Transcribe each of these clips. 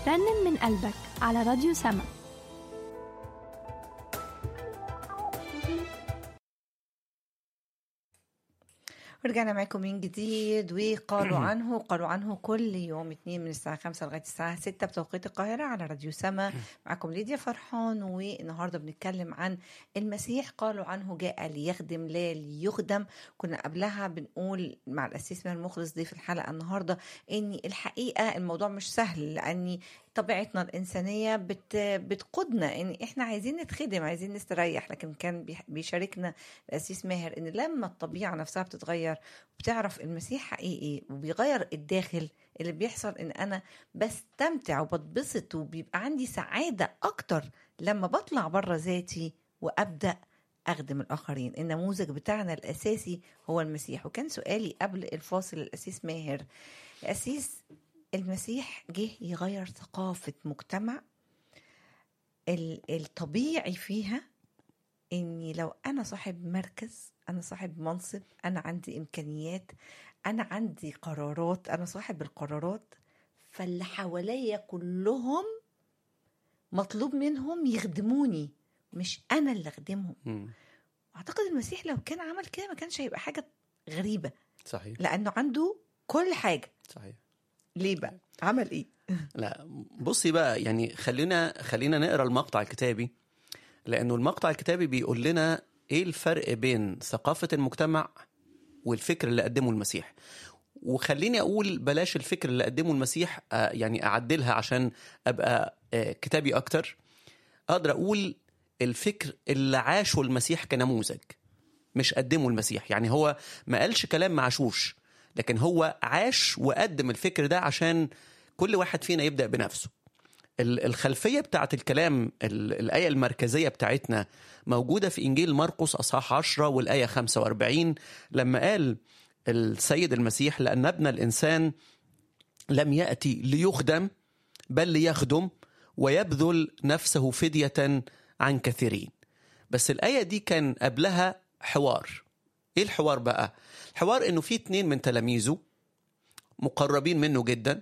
رنم من قلبك على راديو سما ورجعنا معاكم من جديد وقالوا عنه قالوا عنه كل يوم اتنين من الساعة خمسة لغاية الساعة ستة بتوقيت القاهرة على راديو سما معاكم ليديا فرحان والنهاردة بنتكلم عن المسيح قالوا عنه جاء ليخدم لا ليخدم كنا قبلها بنقول مع الأسيس من المخلص ضيف الحلقة النهاردة ان الحقيقة الموضوع مش سهل لأني طبيعتنا الإنسانية بت بتقودنا إن إحنا عايزين نتخدم عايزين نستريح لكن كان بيح- بيشاركنا الأسيس ماهر إن لما الطبيعة نفسها بتتغير وبتعرف المسيح حقيقي وبيغير الداخل اللي بيحصل إن أنا بستمتع وبتبسط وبيبقى عندي سعادة أكتر لما بطلع بره ذاتي وأبدأ أخدم الآخرين النموذج بتاعنا الأساسي هو المسيح وكان سؤالي قبل الفاصل الأسيس ماهر الأسيس المسيح جه يغير ثقافة مجتمع ال- الطبيعي فيها اني لو انا صاحب مركز انا صاحب منصب انا عندي امكانيات انا عندي قرارات انا صاحب القرارات فاللي حواليا كلهم مطلوب منهم يخدموني مش انا اللي اخدمهم مم. اعتقد المسيح لو كان عمل كده ما كانش هيبقى حاجه غريبه صحيح لانه عنده كل حاجه صحيح ليه بقى عمل ايه لا بصي بقى يعني خلينا خلينا نقرا المقطع الكتابي لانه المقطع الكتابي بيقول لنا ايه الفرق بين ثقافه المجتمع والفكر اللي قدمه المسيح وخليني اقول بلاش الفكر اللي قدمه المسيح آه، يعني اعدلها عشان ابقى آه، كتابي اكتر اقدر اقول الفكر اللي عاشه المسيح كنموذج مش قدمه المسيح يعني هو ما قالش كلام معشوش لكن هو عاش وقدم الفكر ده عشان كل واحد فينا يبدأ بنفسه ال- الخلفية بتاعت الكلام ال- الآية المركزية بتاعتنا موجودة في إنجيل مرقس أصحاح 10 والآية 45 لما قال السيد المسيح لأن ابن الإنسان لم يأتي ليخدم بل ليخدم ويبذل نفسه فدية عن كثيرين بس الآية دي كان قبلها حوار إيه الحوار بقى؟ الحوار إنه في اتنين من تلاميذه مقربين منه جدا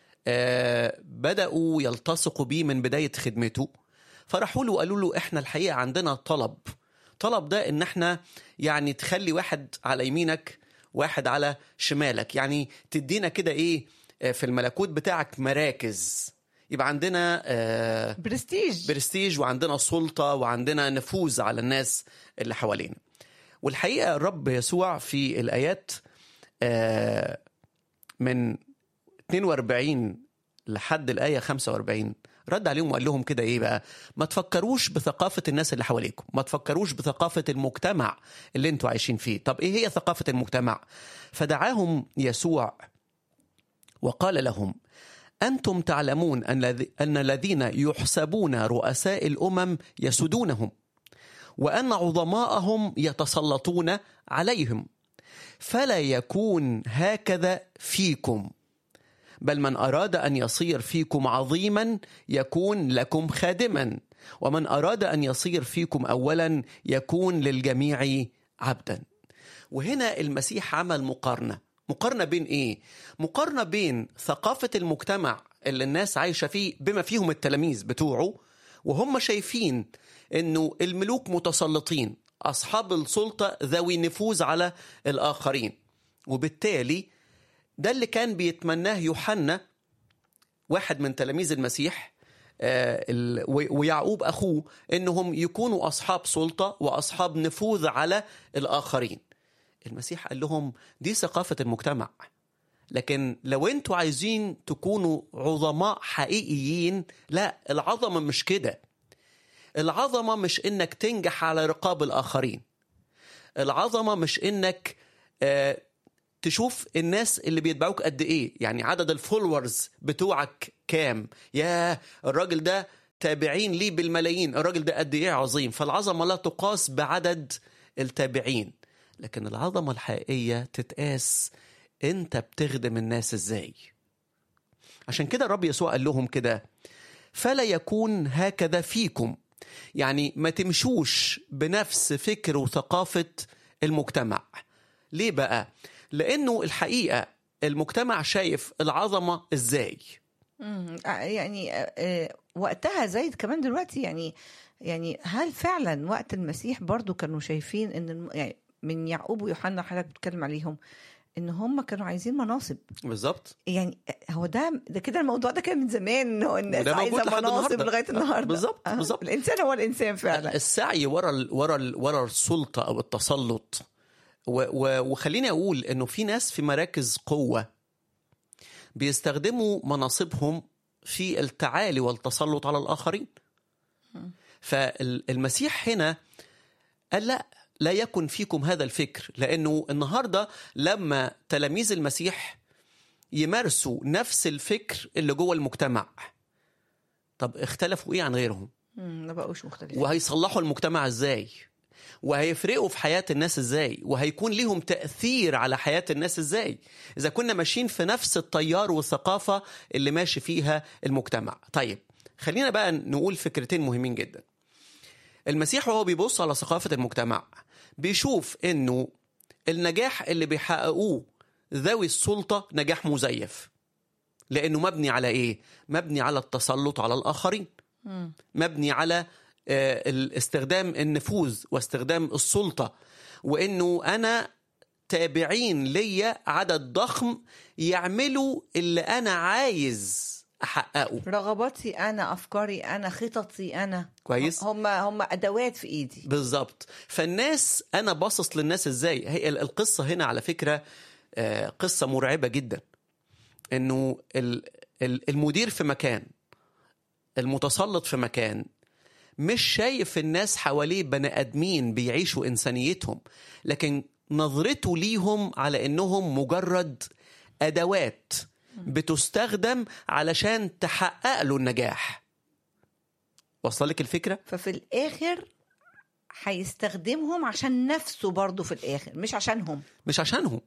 آه بدأوا يلتصقوا بيه من بداية خدمته فراحوا له وقالوا له احنا الحقيقة عندنا طلب طلب ده ان احنا يعني تخلي واحد على يمينك واحد على شمالك يعني تدينا كده ايه آه، في الملكوت بتاعك مراكز يبقى عندنا آه برستيج برستيج وعندنا سلطة وعندنا نفوذ على الناس اللي حوالينا والحقيقة الرب يسوع في الآيات آه، من 42 لحد الآية 45 رد عليهم وقال لهم كده ايه بقى ما تفكروش بثقافة الناس اللي حواليكم ما تفكروش بثقافة المجتمع اللي انتوا عايشين فيه طب ايه هي ثقافة المجتمع فدعاهم يسوع وقال لهم أنتم تعلمون أن الذي- أن الذين يحسبون رؤساء الأمم يسودونهم وأن عظماءهم يتسلطون عليهم فلا يكون هكذا فيكم بل من أراد أن يصير فيكم عظيما يكون لكم خادما ومن أراد أن يصير فيكم أولا يكون للجميع عبدا وهنا المسيح عمل مقارنة مقارنة بين إيه؟ مقارنة بين ثقافة المجتمع اللي الناس عايشة فيه بما فيهم التلاميذ بتوعه وهم شايفين إنه الملوك متسلطين أصحاب السلطة ذوي نفوذ على الآخرين وبالتالي ده اللي كان بيتمناه يوحنا واحد من تلاميذ المسيح آه، ال- و- ويعقوب اخوه انهم يكونوا اصحاب سلطه واصحاب نفوذ على الاخرين المسيح قال لهم دي ثقافه المجتمع لكن لو انتوا عايزين تكونوا عظماء حقيقيين لا العظمه مش كده العظمه مش انك تنجح على رقاب الاخرين العظمه مش انك آه، تشوف الناس اللي بيتبعوك قد ايه يعني عدد الفولورز بتوعك كام يا الراجل ده تابعين ليه بالملايين الراجل ده قد ايه عظيم فالعظمه لا تقاس بعدد التابعين لكن العظمه الحقيقيه تتقاس انت بتخدم الناس ازاي عشان كده الرب يسوع قال لهم كده فلا يكون هكذا فيكم يعني ما تمشوش بنفس فكر وثقافه المجتمع ليه بقى لانه الحقيقه المجتمع شايف العظمه ازاي مم. آه، يعني آه، آه، وقتها زي كمان دلوقتي يعني يعني هل فعلا وقت المسيح برضو كانوا شايفين ان الم- يعني من يعقوب ويوحنا حضرتك بتتكلم عليهم ان هم كانوا عايزين مناصب بالظبط يعني هو ده ده كده الموضوع ده كان من زمان ان هو الناس وده موجود عايزه لحد مناصب النهاردة. لغايه النهارده بالظبط، آه، بالظبط. الانسان هو الانسان فعلا السعي ورا ال ورا ال ورا السلطه او التسلط و و وخليني اقول انه في ناس في مراكز قوه بيستخدموا مناصبهم في التعالي والتسلط على الاخرين فالمسيح هنا قال لا لا يكن فيكم هذا الفكر لانه النهارده لما تلاميذ المسيح يمارسوا نفس الفكر اللي جوه المجتمع طب اختلفوا ايه عن غيرهم مم، ما بقوش مختلفين وهيصلحوا المجتمع ازاي وهيفرقوا في حياة الناس ازاي وهيكون ليهم تأثير على حياة الناس ازاي إذا كنا ماشيين في نفس التيار والثقافة اللي ماشي فيها المجتمع طيب خلينا بقى نقول فكرتين مهمين جدا المسيح وهو بيبص على ثقافة المجتمع بيشوف انه النجاح اللي بيحققوه ذوي السلطة نجاح مزيف لأنه مبني على إيه؟ مبني على التسلط على الآخرين مبني على آه، ال- استخدام النفوذ واستخدام السلطة وإنه أنا تابعين ليا عدد ضخم يعملوا اللي أنا عايز أحققه رغباتي انا افكاري انا خططي انا كويس. هم هم ادوات في ايدي بالظبط فالناس انا باصص للناس ازاي هي ال- القصه هنا على فكره آه، قصه مرعبه جدا انه ال- ال- المدير في مكان المتسلط في مكان مش شايف الناس حواليه بني ادمين بيعيشوا انسانيتهم لكن نظرته ليهم على انهم مجرد ادوات بتستخدم علشان تحقق له النجاح وصل لك الفكره ففي الاخر هيستخدمهم عشان نفسه برضه في الاخر مش عشانهم مش عشانهم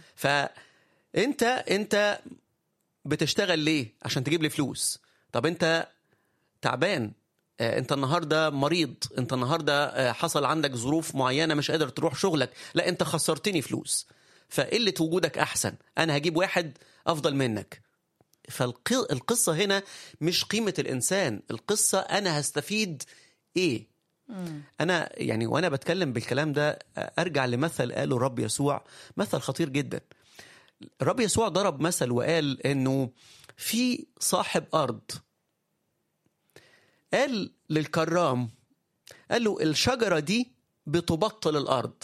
فانت انت بتشتغل ليه عشان تجيب لي فلوس طب انت تعبان آه، انت النهارده مريض انت النهارده آه، حصل عندك ظروف معينه مش قادر تروح شغلك لا انت خسرتني فلوس فقله وجودك احسن انا هجيب واحد افضل منك فالقصه هنا مش قيمه الانسان القصه انا هستفيد ايه انا يعني وانا بتكلم بالكلام ده ارجع لمثل قاله الرب يسوع مثل خطير جدا الرب يسوع ضرب مثل وقال انه في صاحب ارض قال للكرام قال له الشجره دي بتبطل الارض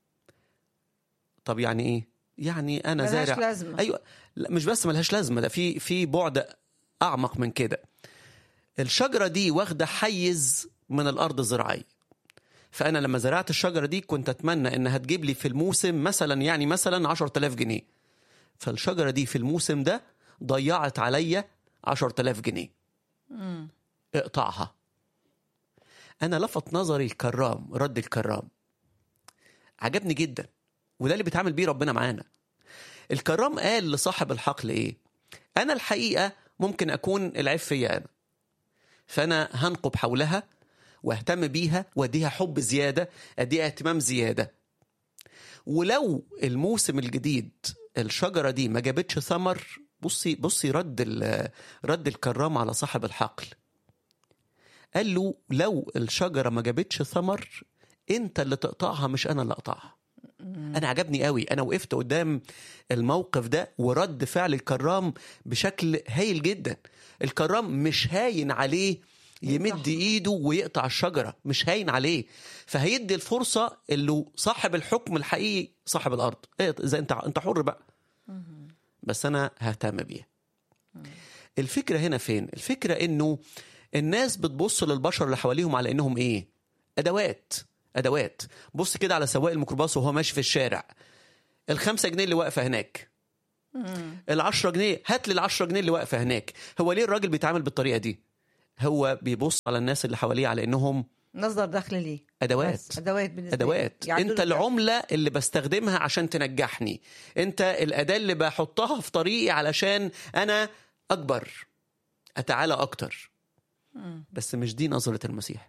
طب يعني ايه يعني انا ملهاش زارع لازمة. ايوه لا مش بس ملهاش لازمه ده في في بعد اعمق من كده الشجره دي واخده حيز من الارض الزراعيه فانا لما زرعت الشجره دي كنت اتمنى انها تجيب لي في الموسم مثلا يعني مثلا 10000 جنيه فالشجره دي في الموسم ده ضيعت عليا 10000 جنيه اقطعها انا لفت نظري الكرام رد الكرام عجبني جدا وده اللي بيتعامل بيه ربنا معانا الكرام قال لصاحب الحقل ايه انا الحقيقه ممكن اكون العيب فيا انا فانا هنقب حولها واهتم بيها واديها حب زياده اديها اهتمام زياده ولو الموسم الجديد الشجره دي ما جابتش ثمر بصي بصي رد ال- رد الكرام على صاحب الحقل قال له لو الشجره ما جابتش ثمر انت اللي تقطعها مش انا اللي اقطعها انا عجبني قوي انا وقفت قدام الموقف ده ورد فعل الكرام بشكل هايل جدا الكرام مش هاين عليه يمد ايده ويقطع الشجره مش هاين عليه فهيدي الفرصه اللي صاحب الحكم الحقيقي صاحب الارض ايه اذا انت انت حر بقى بس انا ههتم بيها الفكره هنا فين الفكره انه الناس بتبص للبشر اللي حواليهم على انهم ايه ادوات ادوات بص كده على سواق الميكروباص وهو ماشي في الشارع الخمسة جنيه اللي واقفه هناك العشرة جنيه هات لي العشرة جنيه اللي واقفه هناك هو ليه الراجل بيتعامل بالطريقه دي هو بيبص على الناس اللي حواليه على انهم مصدر دخل ليه ادوات بس ادوات بالنسبه ادوات لي. يعدلوا انت الدخل. العمله اللي بستخدمها عشان تنجحني انت الاداه اللي بحطها في طريقي علشان انا اكبر اتعالى اكتر بس مش دي نظره المسيح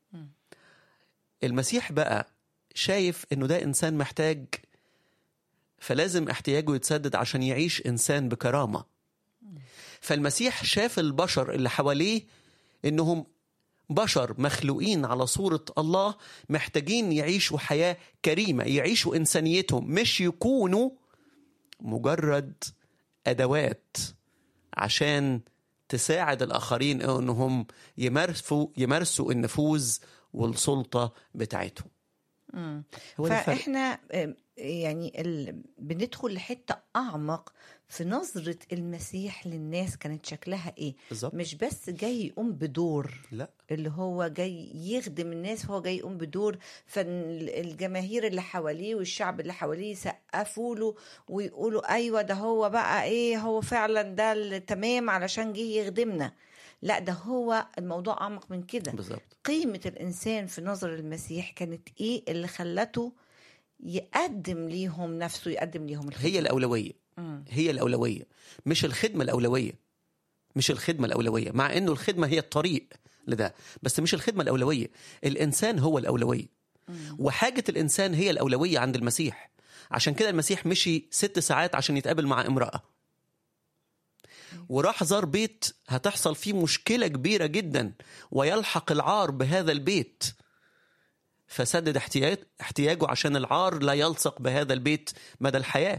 المسيح بقى شايف انه ده انسان محتاج فلازم احتياجه يتسدد عشان يعيش انسان بكرامه فالمسيح شاف البشر اللي حواليه انهم بشر مخلوقين على صورة الله محتاجين يعيشوا حياة كريمة يعيشوا إنسانيتهم مش يكونوا مجرد أدوات عشان تساعد الآخرين إنهم يمارسوا يمارسوا النفوذ والسلطة بتاعتهم هو ده الفرق. فاحنا آم، يعني ال... بندخل لحته اعمق في نظره المسيح للناس كانت شكلها ايه بالظبط مش بس جاي يقوم بدور لا اللي هو جاي يخدم الناس هو جاي يقوم بدور فالجماهير اللي حواليه والشعب اللي حواليه يسقفوا له ويقولوا ايوه ده هو بقى ايه هو فعلا ده التمام علشان جه يخدمنا لا ده هو الموضوع اعمق من كده بالظبط قيمة الإنسان في نظر المسيح كانت إيه اللي خلته يقدم ليهم نفسه يقدم ليهم الخدمة هي الأولوية مم. هي الأولوية مش الخدمة الأولوية مش الخدمة الأولوية مع إنه الخدمة هي الطريق لده بس مش الخدمة الأولوية الإنسان هو الأولوية وحاجة الإنسان هي الأولوية عند المسيح عشان كده المسيح مشي ست ساعات عشان يتقابل مع امرأة وراح زار بيت هتحصل فيه مشكلة كبيرة جدا ويلحق العار بهذا البيت فسدد احتياج احتياجه عشان العار لا يلصق بهذا البيت مدى الحياة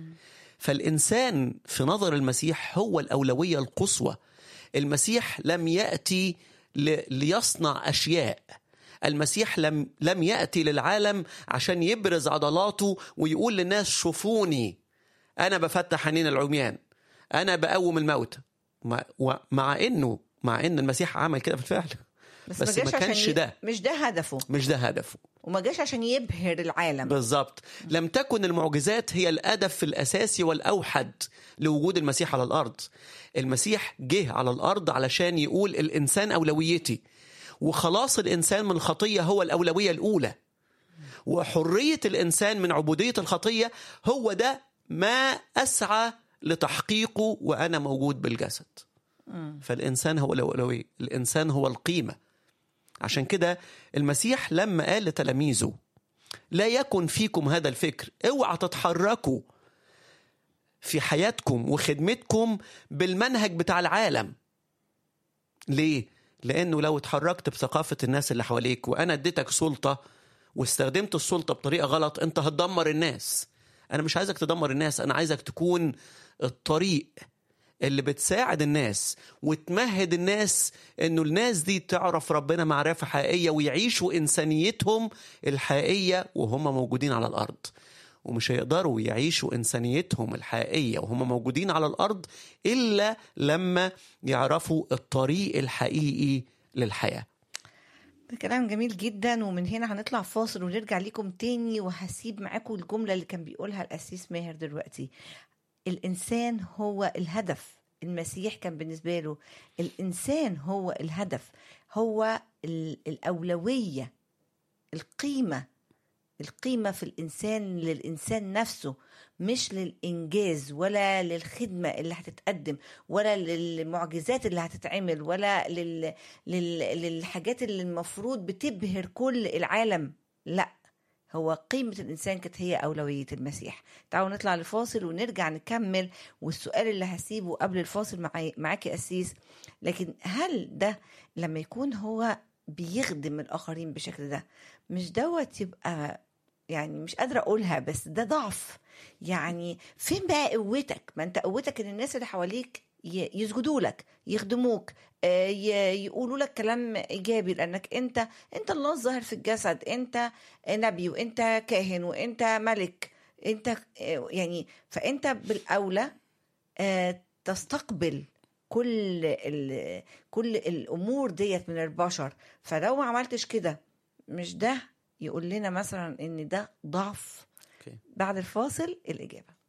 فالإنسان في نظر المسيح هو الأولوية القصوى المسيح لم يأتي ل- ليصنع أشياء المسيح لم لم يأتي للعالم عشان يبرز عضلاته ويقول للناس شوفوني أنا بفتح عينين العميان أنا بقوم الموتى مع, ومع إنه مع إن المسيح عمل كده بالفعل بس, بس ما ما جاش كانش عشان ي... ده. مش ده هدفه مش ده هدفه وما جاش عشان يبهر العالم بالظبط لم تكن المعجزات هي الهدف الاساسي والاوحد لوجود المسيح على الارض المسيح جه على الارض علشان يقول الانسان اولويتي وخلاص الانسان من الخطيه هو الاولويه الاولى وحريه الانسان من عبوديه الخطيه هو ده ما اسعى لتحقيقه وانا موجود بالجسد فالانسان هو الاولويه الانسان هو القيمه عشان كده المسيح لما قال لتلاميذه لا يكن فيكم هذا الفكر اوعى تتحركوا في حياتكم وخدمتكم بالمنهج بتاع العالم ليه لانه لو اتحركت بثقافه الناس اللي حواليك وانا اديتك سلطه واستخدمت السلطه بطريقه غلط انت هتدمر الناس انا مش عايزك تدمر الناس انا عايزك تكون الطريق اللي بتساعد الناس وتمهد الناس انه الناس دي تعرف ربنا معرفة حقيقية ويعيشوا انسانيتهم الحقيقية وهم موجودين على الارض ومش هيقدروا يعيشوا انسانيتهم الحقيقية وهم موجودين على الارض الا لما يعرفوا الطريق الحقيقي للحياة ده كلام جميل جدا ومن هنا هنطلع فاصل ونرجع لكم تاني وهسيب معاكم الجملة اللي كان بيقولها الأسيس ماهر دلوقتي الإنسان هو الهدف المسيح كان بالنسبة له الإنسان هو الهدف هو ال- الأولوية القيمة القيمة في الإنسان للإنسان نفسه مش للإنجاز ولا للخدمة اللي هتتقدم ولا للمعجزات اللي هتتعمل ولا لل... لل... للحاجات اللي المفروض بتبهر كل العالم لا هو قيمة الإنسان كانت هي أولوية المسيح تعالوا نطلع لفاصل ونرجع نكمل والسؤال اللي هسيبه قبل الفاصل معي معاكي أسيس لكن هل ده لما يكون هو بيخدم الآخرين بشكل ده مش دوت يبقى يعني مش قادرة أقولها بس ده ضعف يعني فين بقى قوتك ما أنت قوتك إن الناس اللي حواليك ي- يسجدوا لك يخدموك آه، ي- يقولوا لك كلام ايجابي لانك انت انت الله الظاهر في الجسد انت نبي وانت كاهن وانت ملك انت آه، يعني فانت بالاولى آه، تستقبل كل ال كل الامور ديت من البشر فلو ما عملتش كده مش ده يقول لنا مثلا ان ده ضعف أوكي. بعد الفاصل الاجابه